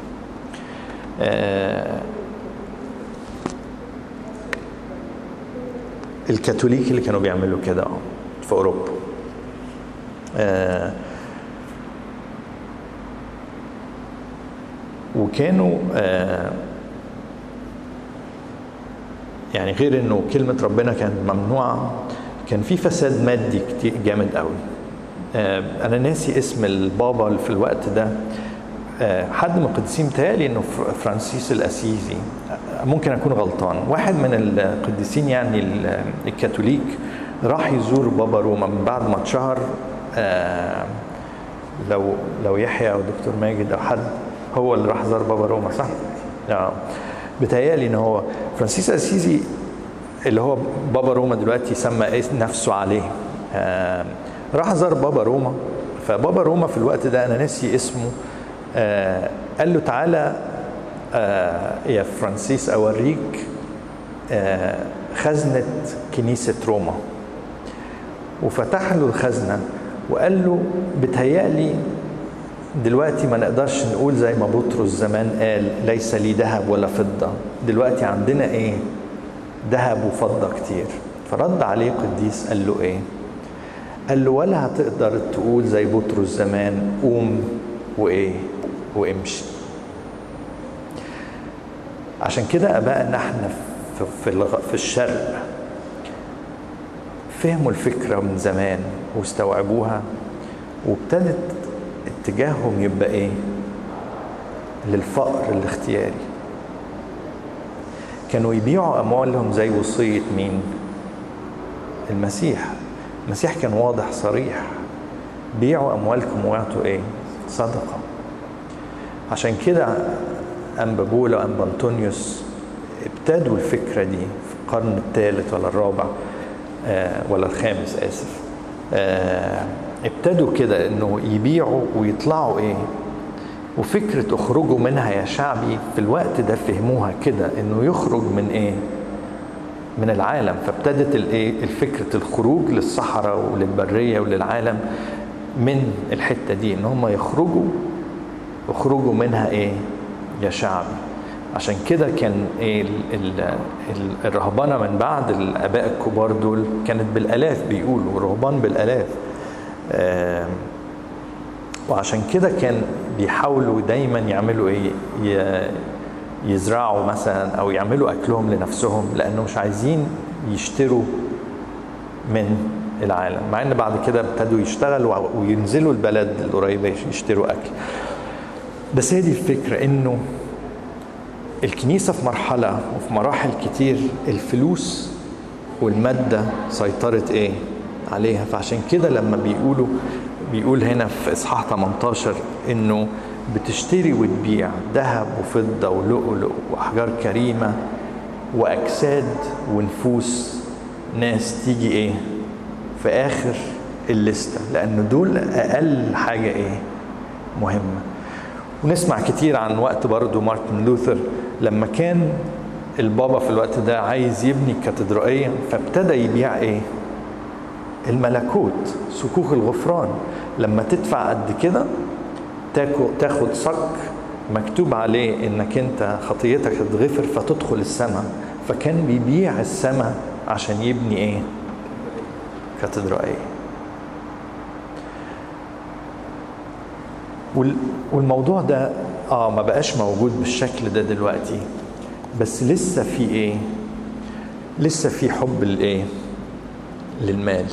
آه الكاثوليك اللي كانوا بيعملوا كده اه في اوروبا آه وكانوا آه يعني غير انه كلمه ربنا كانت ممنوعه كان في فساد مادي كتير جامد قوي آه انا ناسي اسم البابا اللي في الوقت ده آه حد من القديسين متهيألي انه فر- فرانسيس الاسيزي آه، ممكن اكون غلطان واحد من القديسين يعني ال- الكاثوليك راح يزور بابا روما من بعد ما اتشهر آه لو لو يحيى او دكتور ماجد او حد هو اللي راح زار بابا روما صح؟ اه بتهيألي ان هو فرانسيس اسيزي اللي هو بابا روما دلوقتي سمى اسم نفسه عليه آه راح زار بابا روما فبابا روما في الوقت ده انا ناسي اسمه آه قال له تعالى آه يا فرانسيس اوريك آه خزنه كنيسه روما وفتح له الخزنه وقال له بتهيألي دلوقتي ما نقدرش نقول زي ما بطرس زمان قال ليس لي ذهب ولا فضة دلوقتي عندنا ايه ذهب وفضة كتير فرد عليه قديس قال له ايه قال له ولا هتقدر تقول زي بطرس زمان قوم وايه وامشي عشان كده ابائنا احنا في, في, الغ- في الشرق فهموا الفكرة من زمان واستوعبوها وابتدت اتجاههم يبقى ايه للفقر الاختياري كانوا يبيعوا اموالهم زي وصية مين المسيح المسيح كان واضح صريح بيعوا اموالكم واعطوا ايه صدقة عشان كده انبا بولا وانبا انطونيوس ابتدوا الفكرة دي في القرن الثالث ولا الرابع آه ولا الخامس اسف آه ابتدوا كده انه يبيعوا ويطلعوا ايه وفكرة اخرجوا منها يا شعبي في الوقت ده فهموها كده انه يخرج من ايه من العالم فابتدت الايه الفكرة الخروج للصحراء وللبرية وللعالم من الحتة دي ان هم يخرجوا يخرجوا منها ايه يا شعبي عشان كده كان ايه ال ال ال الرهبنه من بعد الاباء الكبار دول كانت بالالاف بيقولوا رهبان بالالاف آه وعشان كده كان بيحاولوا دايما يعملوا ايه ي- يزرعوا مثلا او يعملوا اكلهم لنفسهم لانه مش عايزين يشتروا من العالم مع ان بعد كده ابتدوا يشتغلوا وينزلوا البلد القريبه يشتروا اكل بس هي دي الفكره انه الكنيسة في مرحلة وفي مراحل كتير الفلوس والمادة سيطرت ايه عليها فعشان كده لما بيقولوا بيقول هنا في اصحاح 18 انه بتشتري وتبيع ذهب وفضة ولؤلؤ وأحجار كريمة وأجساد ونفوس ناس تيجي إيه في آخر الليستة لأن دول أقل حاجة إيه مهمة ونسمع كتير عن وقت برضو مارتن لوثر لما كان البابا في الوقت ده عايز يبني كاتدرائية فابتدى يبيع إيه الملكوت صكوك الغفران لما تدفع قد كده تاخد صك مكتوب عليه انك انت خطيتك تتغفر فتدخل السماء فكان بيبيع السماء عشان يبني ايه كاتدرائية والموضوع ده اه ما بقاش موجود بالشكل ده دلوقتي بس لسه في ايه لسه في حب الايه للمال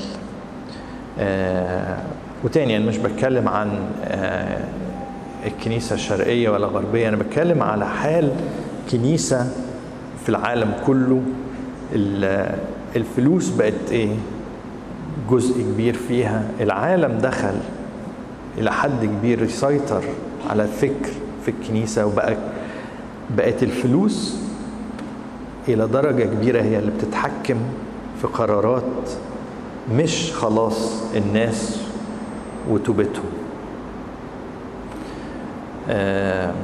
آه وتاني انا مش بتكلم عن آه الكنيسة الشرقية ولا الغربية أنا بتكلم على حال كنيسة في العالم كله الفلوس بقت إيه جزء كبير فيها العالم دخل إلى حد كبير يسيطر على الفكر في الكنيسة وبقى بقت الفلوس إلى درجة كبيرة هي اللي بتتحكم في قرارات مش خلاص الناس وتوبتهم آه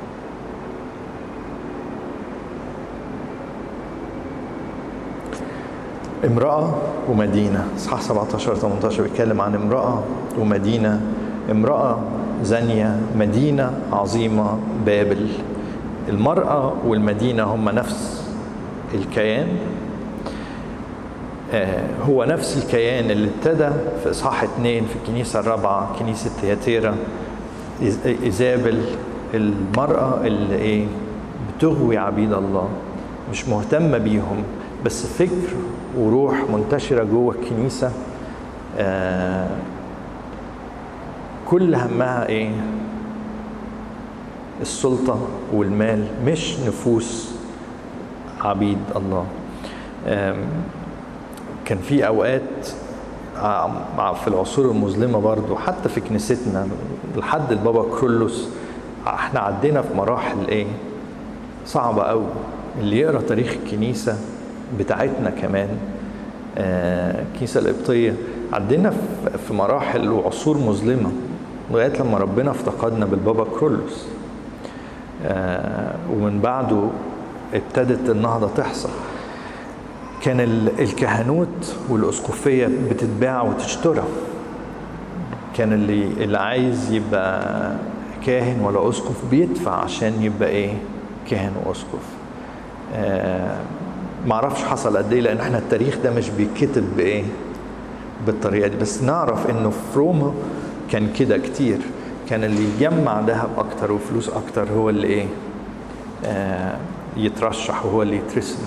امرأة ومدينة اصحاح 17 18 بيتكلم عن امرأة ومدينة امرأة زانية مدينة عظيمة بابل المرأة والمدينة هم نفس الكيان آه هو نفس الكيان اللي ابتدى في اصحاح اثنين في الكنيسة الرابعة كنيسة تياتيرا ايزابل المرأة اللي ايه بتغوي عبيد الله مش مهتمة بيهم بس فكر وروح منتشرة جوه الكنيسة آه كل همها ايه السلطة والمال مش نفوس عبيد الله كان في اوقات في العصور المظلمه برضو حتى في كنيستنا لحد البابا كرولوس احنا عدينا في مراحل ايه صعبه قوي اللي يقرا تاريخ الكنيسه بتاعتنا كمان آه الكنيسه القبطيه عدينا في مراحل وعصور مظلمه لغايه لما ربنا افتقدنا بالبابا كرولوس آه ومن بعده ابتدت النهضه تحصل كان الكهنوت والاسقفيه بتتباع وتشترى كان اللي اللي عايز يبقى كاهن ولا اسقف بيدفع عشان يبقى ايه كاهن واسقف آه معرفش حصل قد ايه لان احنا التاريخ ده مش بيتكتب بايه بالطريقه دي بس نعرف انه في روما كان كده كتير كان اللي يجمع ذهب اكتر وفلوس اكتر هو اللي ايه آه يترشح وهو اللي يترسم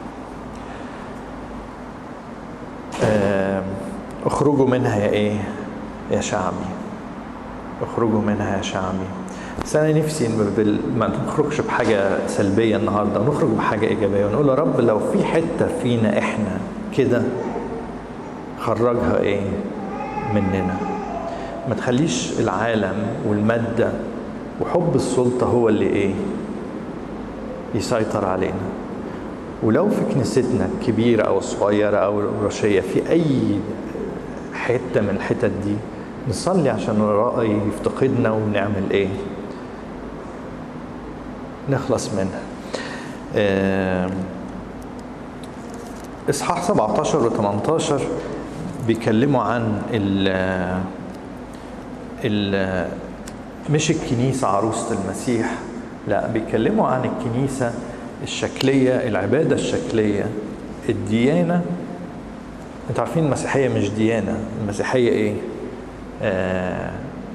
اخرجوا منها يا ايه يا شعبي اخرجوا منها يا شعبي بس انا نفسي بال... ما نخرجش بحاجه سلبيه النهارده نخرج بحاجه ايجابيه ونقول يا رب لو في حته فينا احنا كده خرجها ايه مننا ما تخليش العالم والماده وحب السلطه هو اللي ايه يسيطر علينا ولو في كنيستنا كبيرة أو صغيرة أو رشية في أي حتة من الحتت دي نصلي عشان الرأي يفتقدنا ونعمل إيه نخلص منها إصحاح 17 و 18 بيكلموا عن ال ال مش الكنيسة عروسة المسيح لا بيكلموا عن الكنيسة الشكلية العبادة الشكلية الديانة انتوا عارفين المسيحية مش ديانة المسيحية ايه آه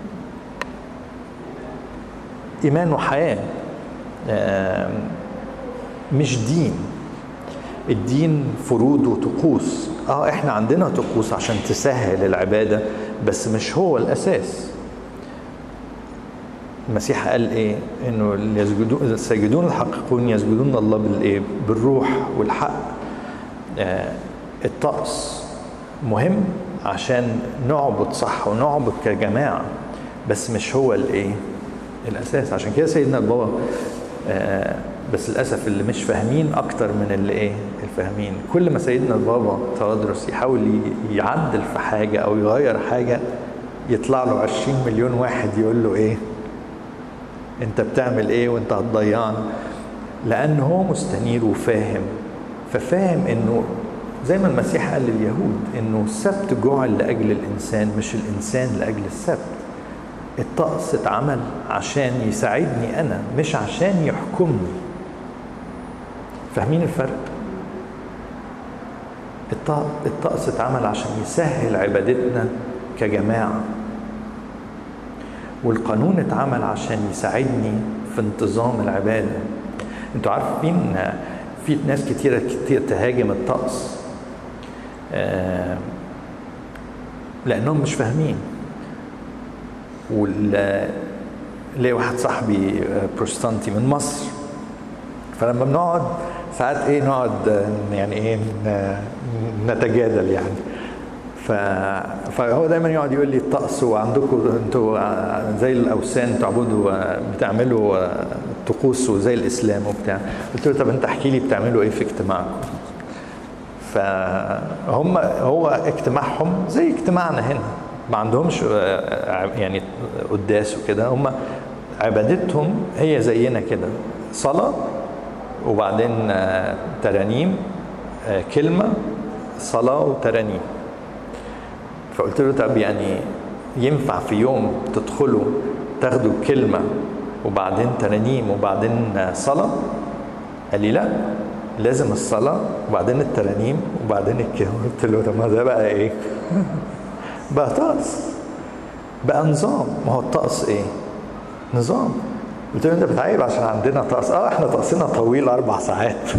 إيمان وحياة آه مش دين الدين فروض وطقوس اه احنا عندنا طقوس عشان تسهل العبادة بس مش هو الأساس المسيح قال ايه انه اللي يسجدون الساجدون الحقيقون يسجدون الله بالايه بالروح والحق آه الطقس مهم عشان نعبد صح ونعبد كجماعه بس مش هو الايه الاساس عشان كده سيدنا البابا آه بس للاسف اللي مش فاهمين اكتر من اللي ايه الفاهمين كل ما سيدنا البابا تودرس يحاول ي- يعدل في حاجه او يغير حاجه يطلع له 20 مليون واحد يقول له ايه انت بتعمل ايه وانت هتضيعنا لان هو مستنير وفاهم ففاهم انه زي ما المسيح قال لليهود انه السبت جعل لاجل الانسان مش الانسان لاجل السبت الطقس اتعمل عشان يساعدني انا مش عشان يحكمني فاهمين الفرق الط- الطقس اتعمل عشان يسهل عبادتنا كجماعه والقانون اتعمل عشان يساعدني في انتظام العباده انتوا عارفين في ناس كتيرة كتير تهاجم الطقس آه، لانهم مش فاهمين وال ليه واحد صاحبي آه، بروتستانتي من مصر فلما بنقعد ساعات ايه نقعد آه، يعني ايه ن- نتجادل يعني ف... فهو دايما يقعد يقول لي الطقس وعندكم انتوا آه، زي الاوثان تعبدوا آه، بتعملوا آه، طقوس وزي الاسلام وبتاع قلت له طب انت احكي لي بتعملوا ايه في اجتماعكم فهم هو اجتماعهم زي اجتماعنا هنا ما عندهمش آه، يعني قداس وكده هم عبادتهم هي زينا كده صلاة وبعدين آه، ترانيم آه، كلمة صلاة وترانيم فقلت له طب يعني ينفع في يوم تدخلوا تاخدوا كلمة وبعدين ترانيم وبعدين صلاة قال لي لا لازم الصلاة وبعدين الترانيم وبعدين الكلمة قلت له طب ما ده بقى ايه بقى طقس بقى نظام ما هو الطقس ايه نظام قلت له انت بتعيب عشان عندنا طقس اه احنا طقسنا طويل اربع ساعات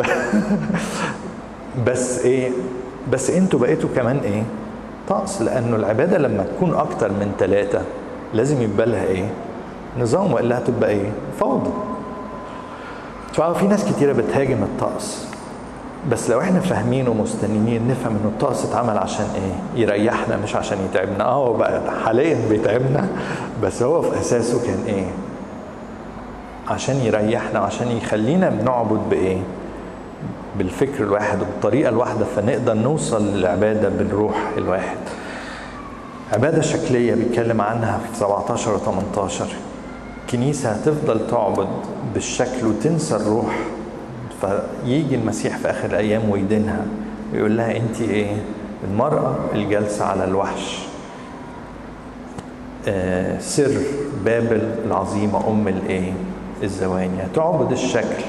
بس ايه بس انتوا بقيتوا كمان ايه طقس لانه العباده لما تكون اكتر من ثلاثه لازم يبقى لها ايه نظام والا هتبقى ايه فوضى ففي ناس كتيره بتهاجم الطقس بس لو احنا فاهمين ومستنيين نفهم انه الطقس اتعمل عشان ايه يريحنا مش عشان يتعبنا اه هو بقى حاليا بيتعبنا بس هو في اساسه كان ايه عشان يريحنا وعشان يخلينا بنعبد بايه بالفكر الواحد وبالطريقة الواحدة فنقدر نوصل للعبادة بالروح الواحد عبادة شكلية بيتكلم عنها في 17 و 18 كنيسة هتفضل تعبد بالشكل وتنسى الروح فيجي المسيح في آخر الأيام ويدينها ويقول لها أنت إيه المرأة الجالسة على الوحش آه سر بابل العظيمة أم الإيه الزواني هتعبد الشكل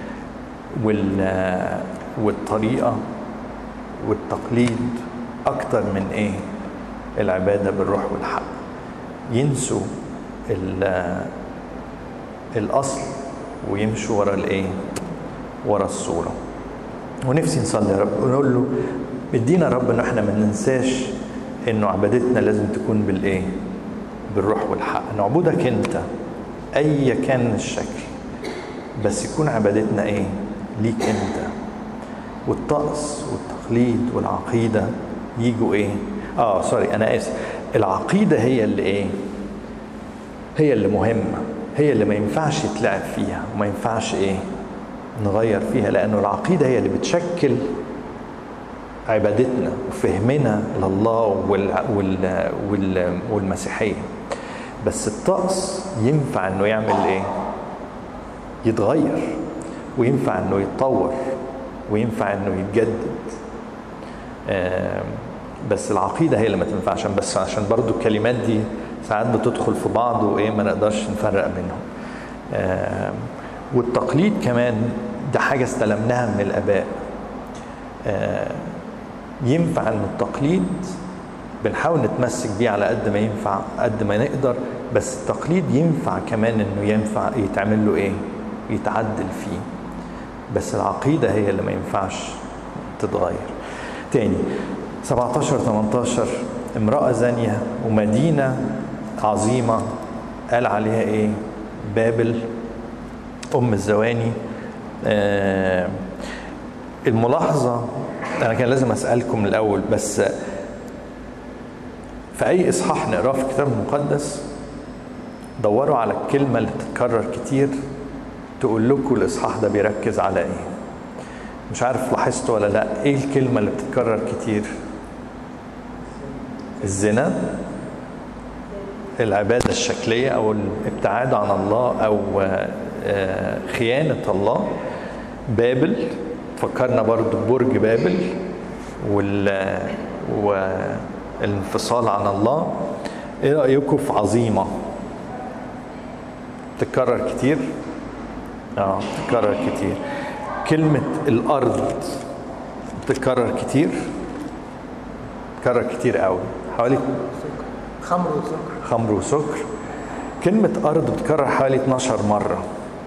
وال والطريقة والتقليد أكتر من إيه العبادة بالروح والحق ينسوا ال- الأصل ويمشوا ورا الإيه ورا الصورة ونفسي نصلي يا رب ونقول له ادينا رب ان احنا ما ننساش انه عبادتنا لازم تكون بالايه بالروح والحق نعبدك انت اي كان الشكل بس يكون عبادتنا ايه ليك انت والطقس والتقليد والعقيده يجوا ايه اه سوري انا اسف العقيده هي اللي ايه هي اللي مهمه هي اللي ما ينفعش يتلعب فيها وما ينفعش ايه نغير فيها لانه العقيده هي اللي بتشكل عبادتنا وفهمنا لله وال وال وال والمسيحيه بس الطقس ينفع انه يعمل ايه يتغير وينفع انه يتطور وينفع انه يتجدد آم، بس العقيده هي اللي ما تنفعش بس عشان برضو الكلمات دي ساعات بتدخل في بعض وايه ما نقدرش نفرق بينهم آم، والتقليد كمان ده حاجه استلمناها من الاباء آم، ينفع ان التقليد بنحاول نتمسك بيه على قد ما ينفع قد ما نقدر بس التقليد ينفع كمان انه ينفع يتعمل له ايه يتعدل فيه بس العقيده هي اللي ما ينفعش تتغير تاني 17 18 امرأة زانية ومدينة عظيمة قال عليها ايه بابل ام الزواني آه الملاحظه انا كان لازم اسالكم الاول بس في اي اصحاح نقراه في الكتاب المقدس دوروا على الكلمه اللي بتتكرر كتير تقول لكم الاصحاح ده بيركز على ايه مش عارف لاحظتوا ولا لا ايه الكلمه اللي بتتكرر كتير الزنا العباده الشكليه او الابتعاد عن الله او آه، خيانه الله بابل فكرنا برضو ببرج بابل وال والانفصال عن الله ايه رايكم في عظيمه تتكرر كتير اه تتكرر كتير كلمه الارض بتتكرر كتير تتكرر كتير قوي حوالي خمر وسكر خمر وسكر كلمة أرض بتكرر حوالي 12 مرة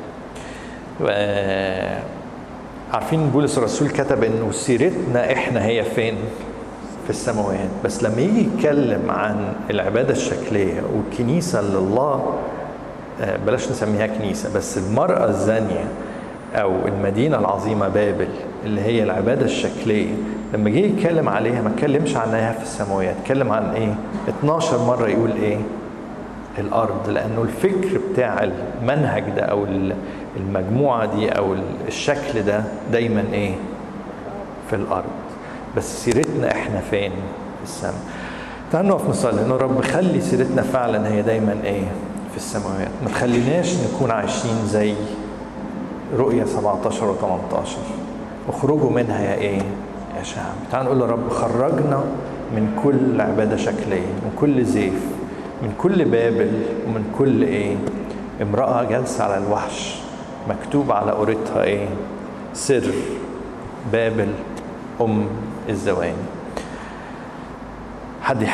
و- عارفين بولس الرسول كتب انه سيرتنا احنا هي فين في السماوات بس لما يجي يتكلم عن العبادة الشكلية والكنيسة اللي الله آه، بلاش نسميها كنيسة بس المرأة الزانية أو المدينة العظيمة بابل اللي هي العبادة الشكلية لما جه يتكلم عليها ما اتكلمش عنها في السماوات اتكلم عن ايه 12 مرة يقول ايه الارض لانه الفكر بتاع المنهج ده او المجموعه دي او الشكل ده دايما ايه في الارض بس سيرتنا احنا فين في السماء تعالوا نقف نصلي انه رب خلي سيرتنا فعلا هي دايما ايه في السماوات ما تخليناش نكون عايشين زي رؤية 17 و 18 اخرجوا منها يا ايه يا شعب تعالوا نقول يا رب خرجنا من كل عبادة شكلية من كل زيف من كل بابل ومن كل ايه امرأة جالسة على الوحش مكتوب على قورتها ايه سر بابل ام الزواني حد